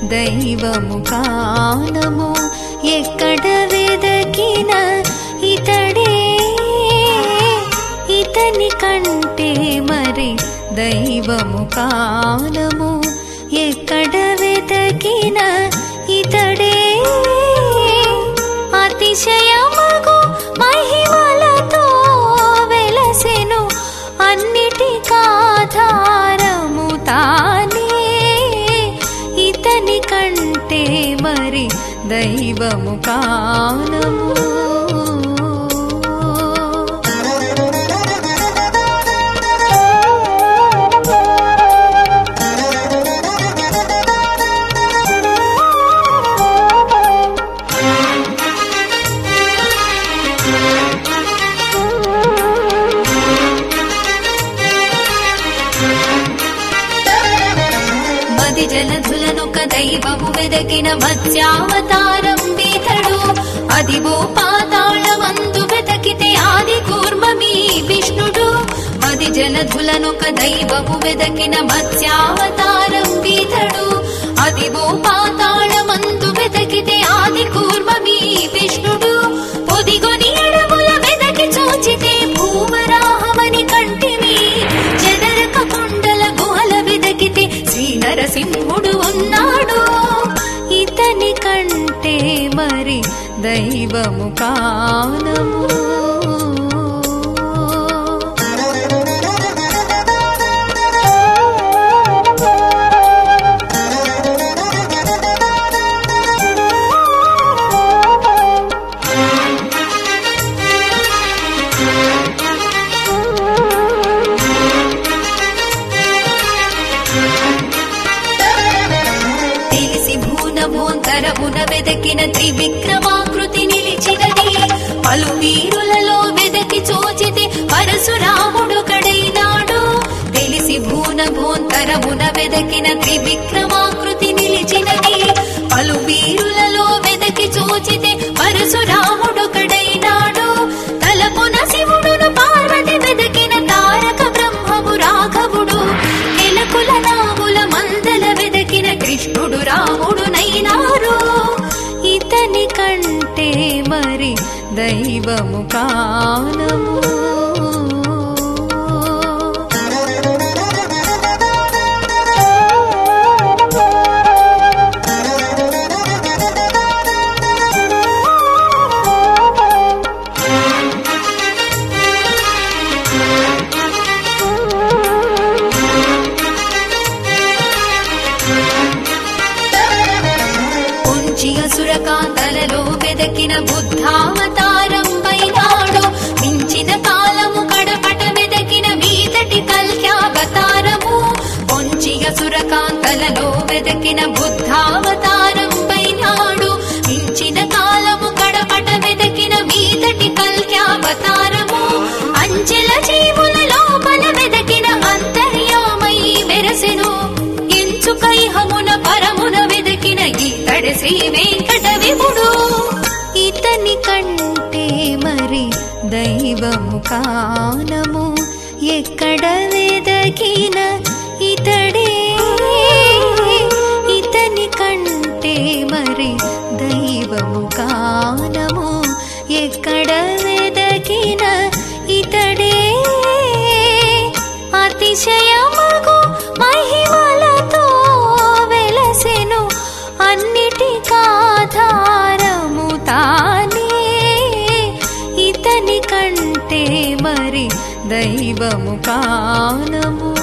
దైవము కానము ఎక్కడ వెదకిన ఇతడే ఇతని కంటే మరి దైవము కానము ఎక్కడ వెదకిన ఇతడే అతిశయమగు మహిమలతో వెలసెను అన్నిటికాధారము తానే ఇతని కంటే మరి దైవము కానము మది జలధులనొక దైవము వెదకిన మత్స్యావతారం బీతడు అదివో పాతాళమందు వెతకితే ఆది కూర్మమీ విష్ణుడు మది జలధులనొక దైవము వెదకిన మత్స్యావతారం బీతడు అదివో పాతాళమందు వెతకితే ఆది కూర్మమీ విష్ణుడు పొదిగొని అడవుల వెదకి చూచితే భూవరాహమని కంటిమి చెదరక కొండల గుహల వెదకితే శ్రీ నరసింహుడు ఉన్నాడు ఇతని కంటే మరి దైవము కానము తెలిసి భూనభోంతరమున వెదకిన త్రివిక్రమాకృతి నిలిచినది పలు వీరులలో వెదకి చూచితే పరశురాముడు కడైనాడు తెలిసి భూనభోంతరమున వెదకిన త్రివిక్రమాకృతి నిలిచినది పలు వీరులలో వెదకి చూచితే పరశురాముడు కడైనాడు తలపున శివుడును పార్వతి వెదకిన తారక బ్రహ్మము రాఘవుడు నెలకుల నాముల మందల వెదకిన కృష్ణుడు రాముడు నైనారు ఇతని కంటే మరి దైవము కానము ఉంచి అసురకాంతలలో వెదకిన బుద్ధావతారం పైనాడు మించిన కాలము కడపట వెదకిన మీదటి కల్క్యావతారము ఉంచి అసురకాంతలలో వెదకిన బుద్ధావతారం పైనాడు మించిన కాలము కడపట వెదకిన మీదటి కల్క్యావతారము అంచెల జీవుల లోపల వెదకిన అంతర్యామై మెరసెను ఎంచుకైహమున పరమున వెదకిన ఈతడి శ్రీ వెంకట విభుడు ఇతని కంటే మరి దైవము కానము ఎక్కడ వెదకిన ఇతడే ఇతని కంటే మరి దైవము కానము ఎక్కడ వెదకిన ఇతడే అతిశయమగు మహిమలతో వెలసెను అన్నిటికాధారము తానే ఇతని కంటే మరి దైవము కానము